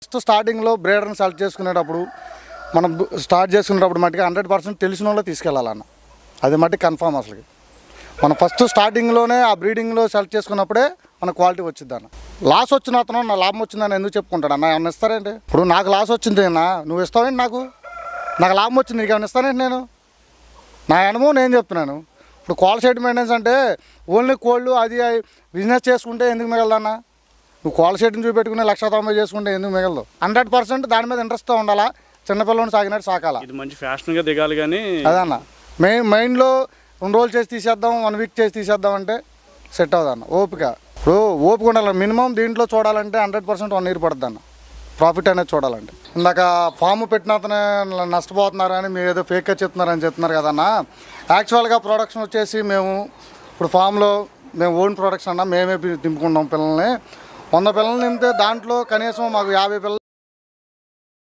first స్టార్టింగ్లో బ్రేడర్ని select చేసుకునేటప్పుడు మనం బు- స్టార్ట్ చేసుకునేటప్పుడు మట్టుగా హండ్రెడ్ పర్సెంట్ తెలిసిన వాళ్ళు తీసుకెళ్ళాలన్న అది మట్టి కన్ఫామ్ అసలు మనం ఫస్ట్ స్టార్టింగ్లోనే ఆ బ్రీడింగ్లో సెలెక్ట్ చేసుకున్నప్పుడే మన క్వాలిటీ వచ్చింది అన్న లాస్ వచ్చిన అతను నా లాభం వచ్చిందని ఎందుకు చెప్పుకుంటాడు అన్న ఏమన్నా ఇస్తారేంటి ఇప్పుడు నాకు లాస్ వచ్చింది అన్న నువ్వు ఇస్తావేంటి నాకు నాకు లాభం వచ్చింది నీకు ఏమైనా ఇస్తానేంటి నేను నా అనుభవం నేను చెప్తున్నాను ఇప్పుడు కోళ్ళ షెడ్ మెయింటెనెన్స్ అంటే ఓన్లీ కోళ్ళు అది బిజినెస్ చేసుకుంటే ఎందుకు మిగలదన్నా నువ్వు కోళ్ళ షెడ్ని చూపెట్టుకుని లక్ష తొంభై చేసుకుంటే ఎందుకు మిగలదు హండ్రెడ్ పర్సెంట్ దాని మీద ఇంట్రెస్ట్తో ఉండాలా చిన్నపిల్లని సాగినట్టు సాకాలా ఇది మంచి ఫ్యాషన్గా దిగాలి కానీ అదన్న మెయిన్ మైండ్లో రెండు రోజులు చేసి తీసేద్దాం వన్ వీక్ చేసి తీసేద్దాం అంటే సెట్ అవ్వదన్న ఓపిక ఇప్పుడు ఓపిక ఉండాలి మినిమం దీంట్లో చూడాలంటే హండ్రెడ్ పర్సెంట్ వన్ ఇయర్ పడుతుంది అన్న ప్రాఫిట్ అనేది చూడాలంటే ఇందాక ఫామ్ పెట్టిన అతనే నష్టపోతున్నారని మీరు ఏదో ఫేక్గా చెప్తున్నారని చెప్తున్నారు కదన్న యాక్చువల్గా ప్రొడక్షన్ వచ్చేసి మేము ఇప్పుడు ఫామ్లో మేము ఓన్ ప్రొడక్షన్ అన్న మేమే దింపుకుంటాం పిల్లల్ని వంద పిల్లల్ని నింపితే దాంట్లో కనీసం మాకు యాభై పిల్లలు